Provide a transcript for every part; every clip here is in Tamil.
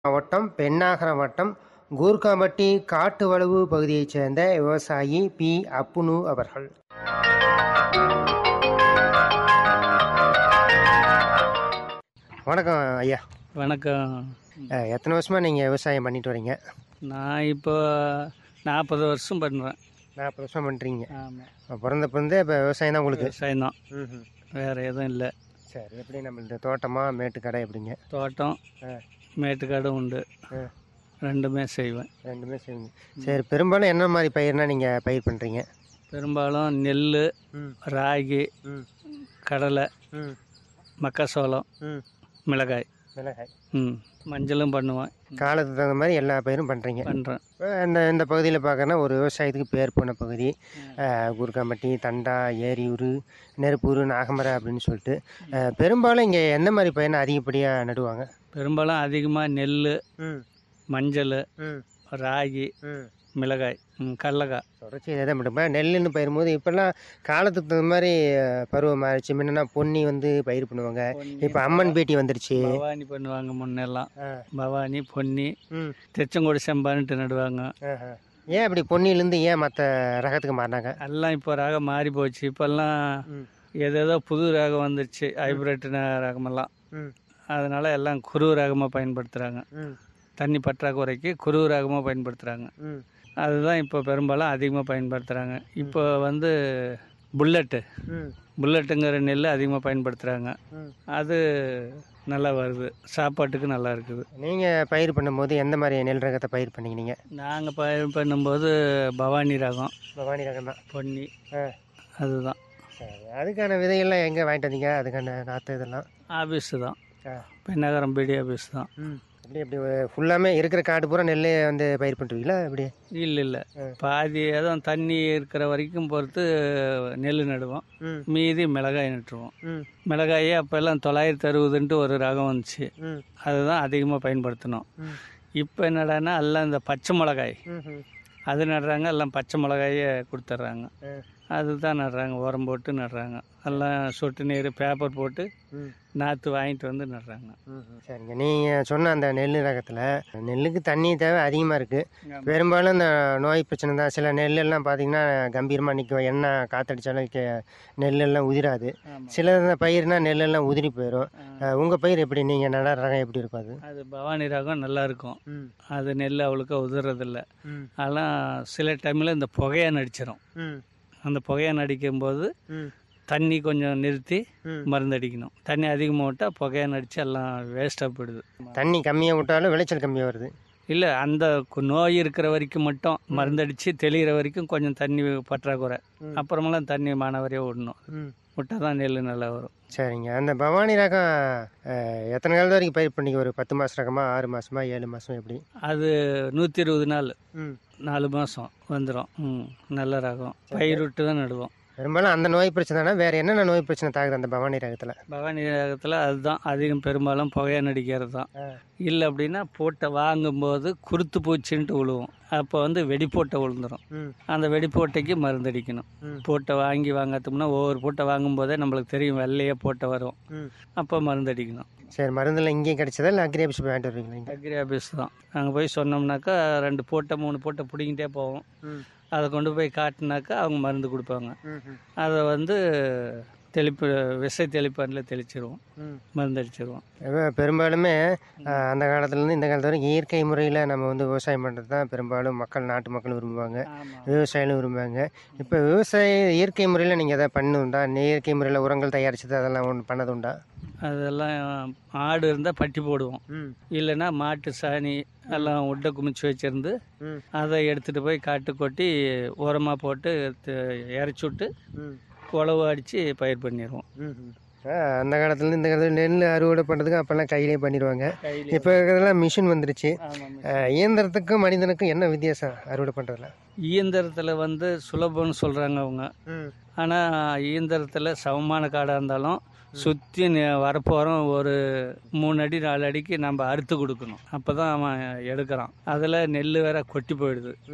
மாவட்டம் பென்னாகரம் வட்டம் கூர்காம்பட்டி காட்டுவளவு பகுதியைச் சேர்ந்த விவசாயி பி அப்புனு அவர்கள் வணக்கம் ஐயா வணக்கம் அஹ், எத்தனை வருஷமா நீங்கள் விவசாயம் பண்ணிட்டு வரீங்க நான் இப்போ நாற்பது வருஷம் பண்ணுறேன் நாற்பது வருஷம் பண்ணுறீங்க ஆமாம் பிறந்தப்பிருந்தே இப்போ விவசாயம் தான் உங்களுக்கு விவசாயம் தான் ம்ஹும். வேறு எதுவும் இல்லை சரி எப்படி நம்மளது தோட்டமா மேட்டுக்கடை எப்படிங்க தோட்டம் ஆ. மேட்டுக்காடும் உண்டு ஆ. ரெண்டுமே செய்வேன் ரெண்டுமே செய்வீங்க சரி பெரும்பாலும் என்ன மாதிரி பயிர்னா நீங்கள் பயிர் பண்ணுறீங்க பெரும்பாலும் நெல் ம் ராகி ம் கடலை ம் மக்காசோளம் ம் மிளகாய் மிளகாய் ம் மஞ்சளும் பண்ணுவேன் காலத்துக்கு தகுந்த மாதிரி எல்லா பயிரும் பண்ணுறீங்க பண்ணுறேன் இந்த இந்த பகுதியில் பார்க்கறனா ஒரு விவசாயத்துக்கு பேர் போன பகுதி அஹ், குருக்காம்பட்டி தண்டா ஏரியூர் நெருப்பூர் நாகமரை அப்படின்னு சொல்லிட்டு அஹ், பெரும்பாலும் இங்கே எந்த மாதிரி பயிர்னா அதிகப்படியாக நடுவாங்க பெரும்பாலும் அதிகமாக நெல் ம் மஞ்சள் ம் ராகி ம் மிளகாய் ம், கடலக்காய் தொடர்ச்சி இதை தான் பண்ணுறேன் நெல்லுன்னு பயிரும்போது இப்போல்லாம் காலத்துக்கு தகுந்த மாதிரி அஹ், பருவம் மாறிச்சு முன்னா பொன்னி வந்து பயிர் பண்ணுவாங்க இப்போ அம்மன் பேட்டி வந்துருச்சு பவானி பண்ணுவாங்க முன்னெல்லாம் ஆ. பவானி பொன்னி ம் திருச்செங்கோடு செம்பான்ட்டு நடுவாங்க ஆஹா. ஏன் அப்படி பொன்னியிலேருந்து ஏன் மற்ற ரகத்துக்கு மாறினாங்க எல்லாம் இப்போ ரகம் மாறி போச்சு இப்போல்லாம் ம் ஏதேதோ புது ரகம் வந்துருச்சு ஹைப்ரிட் ரகமெல்லாம் ம் அதனால எல்லாம் குரு ரகமாக பயன்படுத்துகிறாங்க ம் தண்ணி பற்றாக்குறைக்கு குரு ரகமாக பயன்படுத்துகிறாங்க ம் அதுதான் இப்போ பெரும்பாலும் அதிகமாக பயன்படுத்துகிறாங்க இப்போ வந்து புல்லட்டு ம் புல்லட்டுங்கிற நெல் அதிகமாக பயன்படுத்துகிறாங்க ம் அது நல்லா வருது சாப்பாட்டுக்கு நல்லா இருக்குது நீங்கள் பயிர் பண்ணும்போது எந்த மாதிரி நெல் ரகத்தை பயிர் பண்ணீங்க நீங்கள் நாங்கள் பயிர் பண்ணும்போது பவானி ரகம் பவானி ரகம் தான் பொன்னி ஆ அதுதான் சரி அதுக்கான விதைகள்லாம் எங்கே வாங்கிட்டு வந்தீங்க அதுக்கான நாற்று இதெல்லாம் ஆஃபீஸு தான் ஆ பெண்ணகரம் பிடி ஆஃபீஸ் தான் ம் எப்படி எப்படி ஃபுல்லாமே இருக்கிற காடு பூரா நெல்லே வந்து பயிர் பண்ணுறீங்களா எப்படி இல்லை இல்லை ஆ. பாதி அதுவும் தண்ணி இருக்கிற வரைக்கும் பொறுத்து நெல் நடுவோம் ம் மீதி மிளகாய் நட்டுருவோம் ம் மிளகாயே அப்போல்லாம் தொள்ளாயிரத்தி அறுபதுன்ட்டு ஒரு ரகம் வந்துச்சு ம் அதுதான் அதிகமாக பயன்படுத்தினோம் ம் இப்போ என்னடான்னா எல்லாம் இந்த பச்சை மிளகாய் ம் ம் அது நடுறாங்க எல்லாம் பச்சை மிளகாயே கொடுத்துட்றாங்க ஆ. அதுதான் நடுறாங்க உரம் போட்டு நடுறாங்க எல்லாம் சொட்டு நீர் பேப்பர் போட்டு ம் நாற்று வாங்கிட்டு வந்து நடுறாங்க ம், ம். சரிங்க நீங்கள் சொன்ன அந்த நெல் ரகத்தில் நெல்லுக்கு தண்ணி தேவை அதிகமாக இருக்குது பெரும்பாலும் இந்த நோய் பிரச்சனை தான் சில நெல்லெல்லாம் பார்த்தீங்கன்னா கம்பீரமாக நிற்கும் என்ன காற்றடிச்சாலும் கே நெல்லெல்லாம் உதிராது ஆமாம் சில இந்த பயிர்னா நெல்லெல்லாம் உதிரி போயிடும் உங்கள் பயிர் எப்படி நீங்கள் நட ரகம் எப்படி இருக்கும் அது அது பவானி ரகம் நல்லா இருக்கும் ம் அது நெல் அவ்வளோக்கா உதிரதில்ல ம் அதெல்லாம் சில டைமில் இந்த புகையை நடிச்சிடும் ம் அந்த புகையை நடிக்கும்போது ம் தண்ணி கொஞ்சம் நிறுத்தி ம். மருந்து அடிக்கணும் தண்ணி அதிகமாக விட்டால் புகையை நடித்து எல்லாம் வேஸ்ட்டாக போயிடுது தண்ணி கம்மியாக விட்டாலும் விளைச்சல் கம்மியாக வருது இல்லை அந்த கு- நோய் இருக்கிற வரைக்கும் மட்டும் மருந்தடிச்சு தெளிகிற வரைக்கும் கொஞ்சம் தண்ணி பற்றாக்குறை ம். அப்புறமெல்லாம் தண்ணி மானவரையே விடணும் ம் விட்டால் தான் நெல் நல்லா வரும் சரிங்க அந்த பவானி ரகம் அஹ், எத்தனை காலம் வரைக்கும் பயிர் பண்ணீங்க ஒரு பத்து மாத ரகமா ஆறு மாதமா ஏழு மாதம் எப்படி அது நூற்றி இருபது நாள் ம் நாலு மாதம் வந்துடும் ம் நல்ல ரகம் பயிர் விட்டு தான் நடுவோம் பெரும்பாலும் அந்த நோய் பிரச்சனை தானே வேறு என்னென்ன நோய் பிரச்சனை தாக்குது அந்த பவானி ரகத்தில் பவானி ரகத்தில் அதுதான் அதிகம் பெரும்பாலும் புகையை நடிக்கிறது தான் இல்லை அப்படின்னா பூட்டை வாங்கும்போது குருத்து பூச்சின்ட்டு விழுவும் அப்போ வந்து வெடிப்போட்டை விழுந்துடும் ம் அந்த வெடிப்போட்டைக்கு மருந்தடிக்கணும் ம். பூட்டை வாங்கி வாங்காதோம்னா ஒவ்வொரு பூட்டை வாங்கும்போதே நம்மளுக்கு தெரியும் வெள்ளையே போட்டை வரும் ம் அப்போ மருந்தடிக்கணும் சரி மருந்தெல்லாம் இங்கேயும் கிடைச்சதா இல்லை அக்ரி ஆஃபீஸ் போய் வாங்கிட்டு வருவீங்களா இங்கே அக்ரி ஆஃபீஸ் தான் அங்கே போய் சொன்னோம்னாக்கா ரெண்டு பூட்டை மூணு பூட்டை பிடிங்கிட்டே போவோம் ம் அதை கொண்டு போய் காட்டினாக்கா அவங்க மருந்து கொடுப்பாங்க ம் ம் அதை வந்து தெளிப்பு விசை தெளிப்பானில் தெளிச்சிருவோம் ம் மருந்து அடிச்சிருவோம் இப்ப பெரும்பாலுமே அஹ், அந்த காலத்துலேருந்து இந்த காலத்து வரைக்கும் இயற்கை முறையில் நம்ம வந்து விவசாயம் பண்ணுறது தான் பெரும்பாலும் மக்கள் நாட்டு மக்கள் விரும்புவாங்க ஆமாம் விவசாயிகளும் விரும்புவாங்க இப்போ விவசாய இயற்கை முறையில் நீங்கள் எதாவது பண்ணுண்டா இயற்கை முறையில் உரங்கள் தயாரிச்சது அதெல்லாம் ஒன்று பண்ணதுண்டா அதெல்லாம் ஆடு இருந்தால் பட்டி போடுவோம் ம் இல்லைன்னா மாட்டு சாணி எல்லாம் உட்டை குமிச்சு வச்சிருந்து ம் அதை எடுத்துகிட்டு போய் காட்டு கொட்டி உரமாக போட்டு த- இறச்சி விட்டு ம் உழவு அடித்து பயிர் பண்ணிடுவோம் ம் ம். ஆ, அந்த காலத்துலேருந்து இந்த காலத்துல நெல் அறுவடை பண்ணுறதுக்கு அப்போல்லாம் கையிலே பண்ணிடுவாங்க கையில் இப்போ இருக்கிறதெல்லாம் மிஷின் வந்துருச்சு ஆமாம் அஹ், இயந்திரத்துக்கும் மனிதனுக்கும் என்ன வித்தியாசம் அறுவடை பண்ணுறதுல இயந்திரத்தில் வந்து சுலபம்னு சொல்கிறாங்க அவங்க ம் ஆனால் இயந்திரத்தில் சமமான காடாக இருந்தாலும் சுற்றி வரப்போகிறோம் ஒரு மூணு அடி நாலு அடிக்கு நம்ம அறுத்து கொடுக்கணும் அப்போ தான் அவன் எடுக்கிறான் அதில் நெல் வேற கொட்டி போயிடுது ம்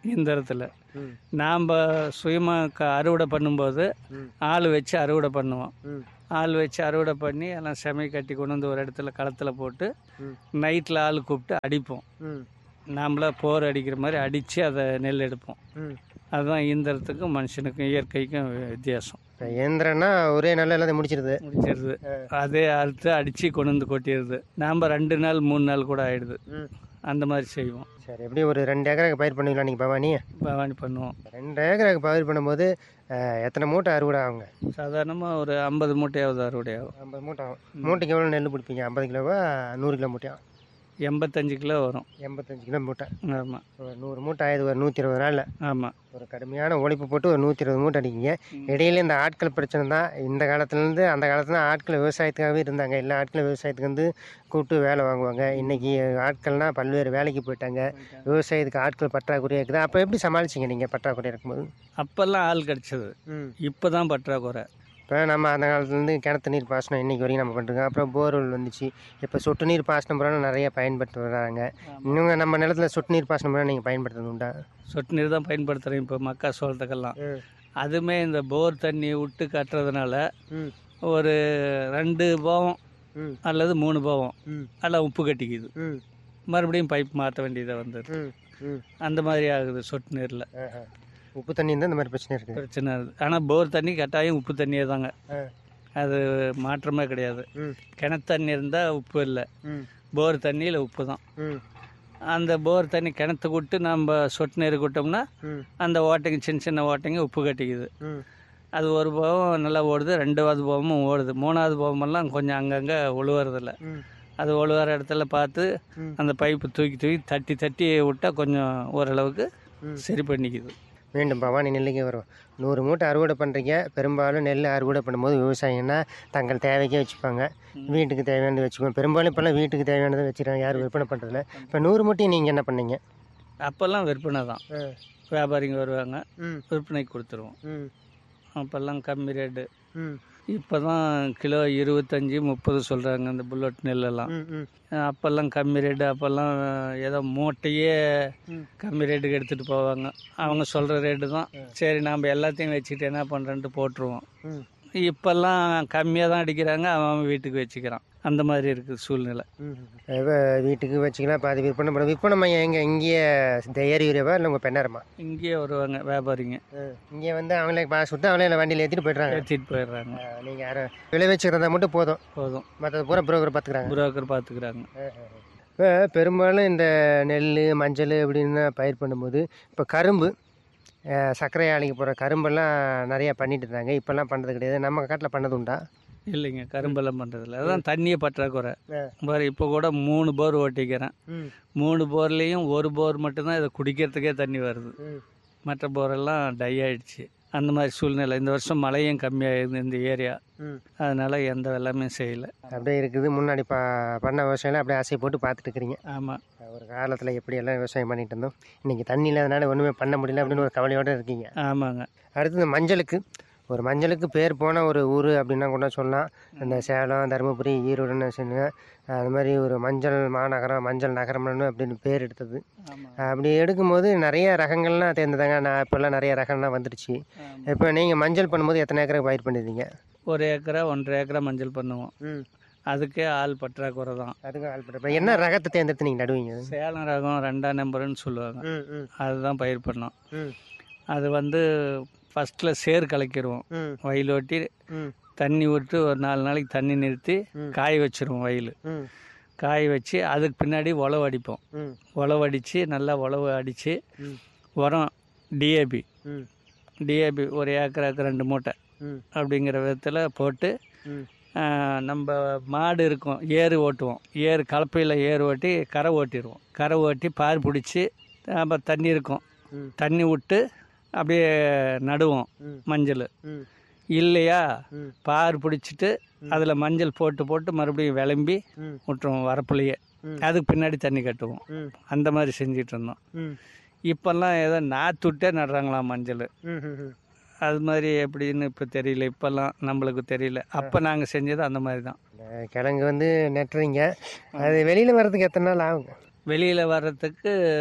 இயந்திரத்தில் ம் நாம் சுயமாக க அறுவடை பண்ணும்போது ம் ஆள் வச்சு அறுவடை பண்ணுவோம் ம் ஆள் வச்சு அறுவடை பண்ணி எல்லாம் செமை கட்டி கொண்டு வந்து ஒரு இடத்துல களத்தில் போட்டு ம். நைட்டில் ஆள் கூப்பிட்டு அடிப்போம் ம் நாமளா போர் அடிக்கிற மாதிரி அடித்து அதை நெல் எடுப்போம் ம் அதுதான் இயந்திரத்துக்கும் மனுஷனுக்கும் இயற்கைக்கும் வித்தியாசம் இப்போ இயந்திரம்னா ஒரே நாளில் எல்லாத்தையும் முடிச்சிருது முடிச்சிருது அதே அறுத்து அடித்து கொண்டு வந்து கொட்டிடுது நாம் ரெண்டு நாள் மூணு நாள் கூட ஆயிடுது ம் அந்த மாதிரி செய்வோம் சரி எப்படி ஒரு ரெண்டு ஏக்கருக்கு பயிர் பண்ணுவீங்களா நீங்கள் பவானி பவானி பண்ணுவோம் ரெண்டு ஏக்கருக்கு பயிர் பண்ணும்போது அஹ், எத்தனை மூட்டை அறுவடை ஆகுங்க சாதாரணமாக ஒரு ஐம்பது மூட்டையாவது அறுவடை ஆகும் ஐம்பது மூட்டை ஆகும் மூட்டைக்கு எவ்வளோ நெல் பிடிப்பீங்க ஐம்பது கிலோவா நூறு கிலோ மூட்டையா எண்பத்தஞ்சு கிலோ வரும் எண்பத்தஞ்சு கிலோ மூட்டை ஆமாம் ஒரு நூறு மூட்டை ஆயுது ஒரு நூற்றி இருபது நாளில் ஆமாம் ஒரு கடுமையான உழைப்பு போட்டு ஒரு நூற்றி இருபது மூட்டை அடிக்கீங்க இடையில இந்த ஆட்கள் பிரச்சனை தான் இந்த காலத்துலேருந்து அந்த காலத்துல ஆட்கள் விவசாயத்துக்காகவே இருந்தாங்க எல்லா ஆட்களும் விவசாயத்துக்கு வந்து கூப்பிட்டு வேலை வாங்குவாங்க இன்றைக்கி ஆட்கள்னால் பல்வேறு வேலைக்கு போயிட்டாங்க விவசாயத்துக்கு ஆட்கள் பற்றாக்குறை இருக்குது அப்போ எப்படி சமாளிச்சிங்க நீங்கள் பற்றாக்குறை இருக்கும்போது அப்போல்லாம் ஆள் கிடச்சிது ம் இப்போ தான் பற்றாக்குறை இப்போ நம்ம அந்த காலத்துலேருந்து கிணத்து நீர் பாசனம் இன்னைக்கு வரைக்கும் நம்ம பண்ணிருக்கோம் அப்புறம் போர்வெல் வந்துச்சு இப்போ சொட்டு நீர் பாசனம் முறை நிறைய பயன்படுத்தி வர்றாங்க இன்னும் நம்ம நிலத்துல சொட்டு நீர் பாசனம் முறை நீங்கள் பயன்படுத்துறது உண்டா சொட்டு நீர் தான் பயன்படுத்துகிறேன் இப்போ மக்கா சோளத்துக்கெல்லாம் அதுவுமே இந்த போர் தண்ணி விட்டு கட்டுறதுனால ம் ஒரு ரெண்டு போவம் ம் அல்லது மூணு போவம் ம் எல்லாம் உப்பு கட்டிக்குது ம் மறுபடியும் பைப் மாற்ற வேண்டியதாக வந்தது ம் ம் அந்த மாதிரி ஆகுது சொட்டு நீரில் ஆஹா. உப்பு தண்ணி இருந்தால் இந்த மாதிரி பிரச்சனை இருக்குது பிரச்சனை இருக்குது ஆனால் போர் தண்ணி கட்டாயம் உப்பு தண்ணியே தாங்க ஆ. அது மாற்றமே கிடையாது ம் கிணத்து தண்ணி இருந்தால் உப்பு இல்லை ம் போர் தண்ணியில் உப்பு தான் ம் அந்த போர் தண்ணி கிணத்துக்கு விட்டு நம்ம சொட்டு நீர் விட்டோம்னா ம் அந்த ஓட்டைங்க சின்ன சின்ன ஓட்டைங்க உப்பு கட்டிக்குது ம் அது ஒரு போகம் நல்லா ஓடுது ரெண்டாவது போகமும் ஓடுது மூணாவது போகமெல்லாம் கொஞ்சம் அங்கங்கே உழுவுறதில்ல ம் அது உழுவுற இடத்துல பார்த்து ம். அந்த பைப்பு தூக்கி தூக்கி தட்டி தட்டி விட்டால் கொஞ்சம் ஓரளவுக்கு ம். சரி பண்ணிக்குது மீண்டும் பவானி நெல்லுக்கு வரும் நூறு மூட்டை அறுவடை பண்ணுறீங்க பெரும்பாலும் நெல் அறுவடை பண்ணும்போது விவசாயிங்கன்னா தங்கள் தேவைக்கே வச்சுப்பாங்க வீட்டுக்கு தேவையானது வச்சுக்குவோம் பெரும்பாலும் இப்போல்லாம் வீட்டுக்கு தேவையானதை வச்சுக்கிறாங்க யாரும் விற்பனை பண்ணுறதில்ல இப்போ நூறு மூட்டையும் நீங்கள் என்ன பண்ணீங்க அப்போல்லாம் விற்பனை தான் வியாபாரிங்க வருவாங்க ம் விற்பனைக்கு கொடுத்துருவோம் ம் அப்போல்லாம் கம்மி ரேட்டு ம் இப்போ தான் கிலோ இருபத்தஞ்சி முப்பது சொல்கிறாங்க இந்த புல்லட் நெல்லெல்லாம் ம் ம் அப்போல்லாம் கம்மி ரேட்டு அப்போல்லாம் ஏதோ மூட்டையே ம். கம்மி ரேட்டுக்கு எடுத்துகிட்டு போவாங்க அவங்க சொல்கிற ரேட்டு தான் சரி நாம் எல்லாத்தையும் வச்சுக்கிட்டு என்ன பண்ணுறேன்ட்டு போட்டுருவோம் ம் இப்போல்லாம் கம்மியாக தான் அடிக்கிறாங்க அவன் அவன் வீட்டுக்கு வச்சுக்கிறான் அந்த மாதிரி இருக்குது சூழ்நிலை இப்போ வீட்டுக்கு வச்சுக்கலாம் பாதி விற்பனை பண்ண விற்பனை மையம் எங்கே இங்கேயே இந்த ஏரியாவா இல்லை உங்கள் பெண்ணாரமா இங்கேயே வருவாங்க வியாபாரிங்க இங்கே வந்து அவங்களே பாஸ் கொடுத்து அவங்களே வண்டியில் ஏற்றிட்டு போய்ட்றாங்க ஏற்றிட்டு போயிடுறாங்க நீங்கள் யாரும் விளைவிச்சுக்கிறதா மட்டும் போதும் போதும் மற்றது பூரா புரோக்கர் பார்த்துக்குறாங்க புரோக்கர் பார்த்துக்கிறாங்க இப்போ பெரும்பாலும் இந்த நெல் மஞ்சள் அப்படின்னு பயிர் பண்ணும்போது இப்போ கரும்பு அஹ், சர்க்கரை ஆலைக்கு போகிற கரும்பெல்லாம் நிறையா பண்ணிட்டு இருந்தாங்க இப்போல்லாம் பண்ணுறது கிடையாது நம்ம காட்டில் பண்ணது உண்டா இல்லைங்க கரும்பெல்லாம் பண்ணுறதில்ல அதான் தண்ணியை பற்றாக்குறை ஆ. பாரு இப்போ கூட மூணு போர் ஓட்டிக்கிறேன் ம் மூணு போர்லேயும் ஒரு போர் மட்டும்தான் இதை குடிக்கிறதுக்கே தண்ணி வருது ம் மற்ற போரெல்லாம் டை ஆயிடுச்சு அந்த மாதிரி சூழ்நிலை இந்த வருஷம் மழையும் கம்மியாகிருது இந்த ஏரியா ம் அதனால எந்த வெள்ளமே செய்யலை அப்படியே இருக்குது முன்னாடி பா பண்ண விவசாயம் அப்படியே ஆசை போட்டு பார்த்துட்டு இருக்கிறீங்க ஆமாம் ஒரு காலத்தில் எப்படியெல்லாம் விவசாயம் பண்ணிட்டு இருந்தோம் இன்றைக்கி தண்ணி இல்லாதனால ஒன்றுமே பண்ண முடியல அப்படின்னு ஒரு கவலையோடு இருக்கீங்க ஆமாங்க அடுத்து இந்த மஞ்சளுக்கு ஒரு மஞ்சளுக்கு பேர் போன ஒரு ஊர் அப்படின்னா கூட சொல்லலாம் இந்த சேலம் தருமபுரி ஈரோடுன்னு சொன்னுங்க அது மாதிரி ஒரு மஞ்சள் மாநகரம் மஞ்சள் நகரம்னு அப்படின்னு பேர் எடுத்தது ஆமாம் அப்படி எடுக்கும்போது நிறைய ரகங்கள்லாம் தேர்ந்ததாங்க நான் இப்போல்லாம் நிறைய ரகம்லாம் வந்துடுச்சு இப்போ நீங்கள் மஞ்சள் பண்ணும்போது எத்தனை ஏக்கரை பயிர் பண்ணிருந்தீங்க ஒரு ஏக்கரா ஒன்றரை ஏக்கரா மஞ்சள் பண்ணுவோம் ம் அதுக்கே ஆள் பற்றாக்குறை தான் அதுக்கு ஆள் பண்ணுறேன் என்ன ரகத்தை தேர்ந்தெடுத்து நீங்கள் நடுவீங்க சேலம் ரகம் ரெண்டாம் நம்பருன்னு சொல்லுவாங்க ம் ம் அதுதான் பயிர் பண்ணோம் ம் அது வந்து ஃபஸ்ட்டில் சேர் கலக்கிடுவோம் ம் வயல் ஓட்டி ம் தண்ணி விட்டு ஒரு நாலு நாளைக்கு தண்ணி நிறுத்தி ம். காய வச்சிருவோம் வயல் ம் காய வச்சு அதுக்கு பின்னாடி உழவு அடிப்போம் ம் உழவு அடித்து நல்லா உழவு அடித்து ம் உரம் டிஏபி ம் டிஏபி ஒரு ஏக்கராக்கு ரெண்டு மூட்டை ம் அப்படிங்கிற விதத்தில் போட்டு ம் ஆ, நம்ம மாடு இருக்கும் ஏறு ஓட்டுவோம் ஏறு கலப்பையில் ஏறு ஓட்டி கரை ஓட்டிடுவோம் கரை ஓட்டி பார் பிடிச்சி அப்புறம் தண்ணி இருக்கும் ம். தண்ணி விட்டு அப்படியே நடுவோம் ம். மஞ்சள் ம் இல்லையா ம் பார் பிடிச்சிட்டு அதில் மஞ்சள் போட்டு போட்டு மறுபடியும் விளம்பி ம் விட்டுருவோம் வரப்புலையே ம். அதுக்கு பின்னாடி தண்ணி கட்டுவோம் ம் அந்த மாதிரி செஞ்சிட்டு இருந்தோம் ம் இப்போல்லாம் ஏதோ நாத்துட்டே நடுறாங்களாம் மஞ்சள் ம் ம் அது மாதிரி எப்படின்னு இப்போ தெரியல இப்போல்லாம் நம்மளுக்கு தெரியல அப்போ நாங்கள் செஞ்சது அந்த மாதிரி தான் இந்த கிழங்கு வந்து நட்டுறீங்க அது வெளியில் வர்றதுக்கு எத்தனை நாள் ஆகும் வெளியில் வர்றதுக்கு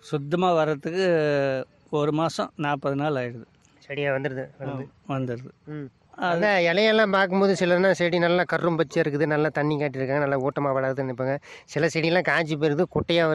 சுத்தமாக வர்றதுக்கு ஒரு மாதம் நாற்பது நாள் ஆயிடுது செடியாக வந்துடுது வளர்ந்து வந்துடுது ம் அது அந்த இலையெல்லாம் பார்க்கும்போது சிலர்னா செடி நல்லா கரும் பச்சையாக இருக்குது நல்லா தண்ணி காட்டியிருக்காங்க நல்லா ஊட்டமாக வளருதுன்னு நினைப்பாங்க சில செடியெல்லாம் காய்ச்சி போயிருது குட்டையாக